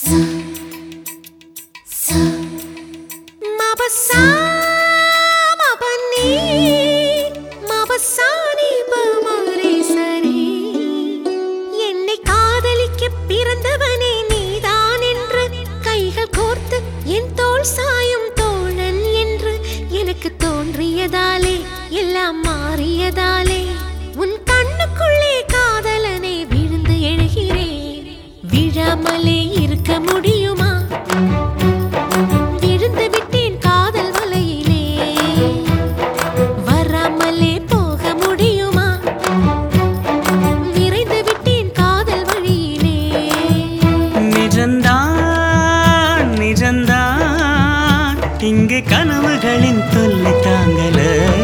என்னை காதலிக்க பிறந்தவனே நீதான் என்று கைகள் கோர்த்து என் தோள் சாயும் தோழன் என்று எனக்கு தோன்றியதாலே எல்லாம் மாறியதாலே உன் கண்ணுக்குள்ளே காதலனை விழுந்து எழுகிறேன் விழாமலே இருக்க முடியுமா விழுந்து விட்டேன் காதல் வலையிலே வராமலே போக முடியுமா விரைந்து விட்டேன் காதல் வழியிலே நிஜந்தான் நிஜந்தான் இங்கே கனவுகளின் தொல்லை தாங்கல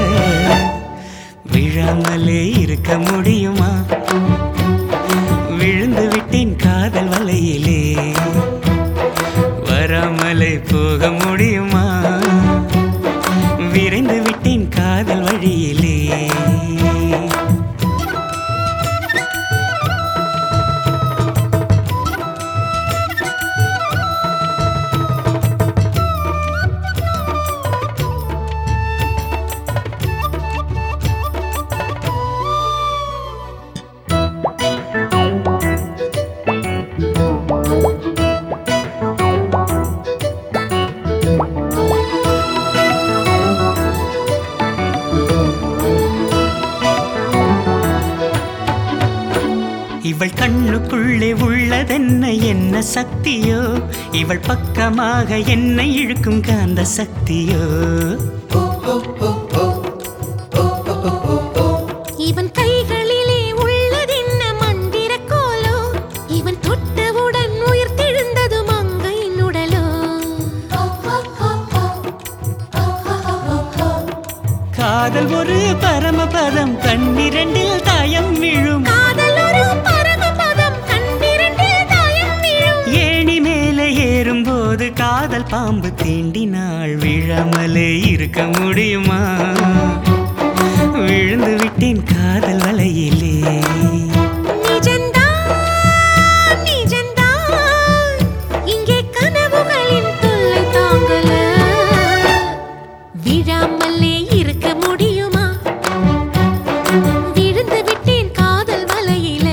விழாமலே இருக்க முடியுமா விழுந்து விட்டேன் காதல் வலையிலே வராமலே போக முடியுமா விரைந்து விட்டேன் காதல் வழியிலே இவள் கண்ணுக்குள்ளே உள்ளதென்ன என்ன சக்தியோ இவள் பக்கமாக என்னை இழுக்கும் காந்த சக்தியோ இவன் கைகளிலே உள்ளதென்ன மந்திர கோலோ இவன் தொட்டவுடன் உயிர்த்தெழுந்தது மங்கையின் உடலோ காதல் ஒரு பரமபதம் கண்ணிரண்டில் தாயம் விழும் காதல் ஒரு பரமபதம் கண்ணிரண்டில் தாயம் விழும் ஏணி மேலே ஏறும்போது காதல் பாம்பு தீண்டினாள் விழாமலே இருக்க முடியுமா விழுந்து விட்டேன் காதல் வலையிலே நிஜந்தான் நிஜந்தான் இங்கே கனவுகளின் தொல்லை தாங்கல விழாமலே இருக்க முடியுமா விழுந்து விட்டேன் காதல் வலையிலே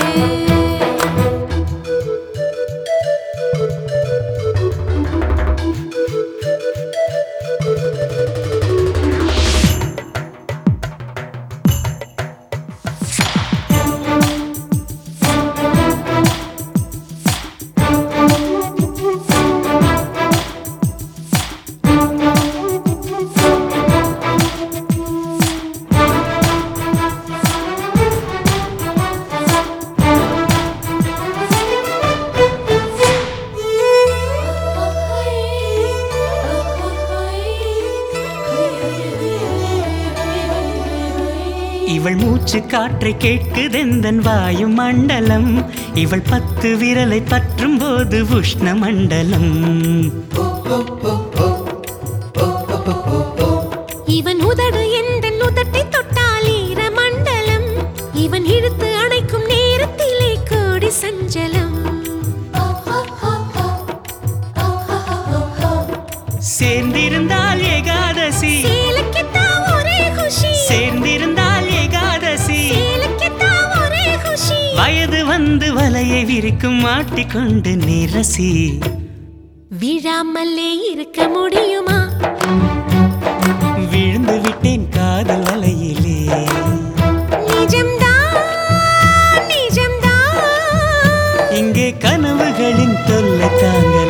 இவள் மூச்சு காற்றை கேட்குதெந்தன் வாயு மண்டலம் இவள் பத்து விரலை பற்றும் போது உஷ்ண மண்டலம் இவன் உதடு எந்த உதட்டை தொட்டால் ஈர மண்டலம் இவன் இழுத்து அணைக்கும் நேரத்திலே கோடி சஞ்சலம் சேர்ந்திருந்தால் ஏகாதசி சேலக்கித்தான் ஒரே குஷி சேர்ந்திருந்தால் ஏகாதசி சேலக்கித்தான் ஒரே குஷி வயது வந்து வலையை விரிக்கும் மாட்டிக்கொண்டு நிரசி விழாமலே இருக்க முடியுமா விழுந்து விட்டேன் காதல் வலையிலே நிஜம்தான் நிஜம்தான் இங்கே கனவுகளின் தொல்லை தாங்கல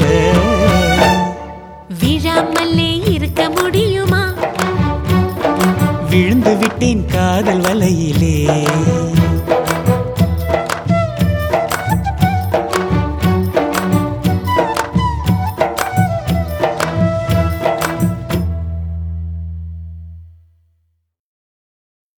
விழாமலே இருக்க முடியுமா விழுந்து விட்டேன் காதல் வலையிலே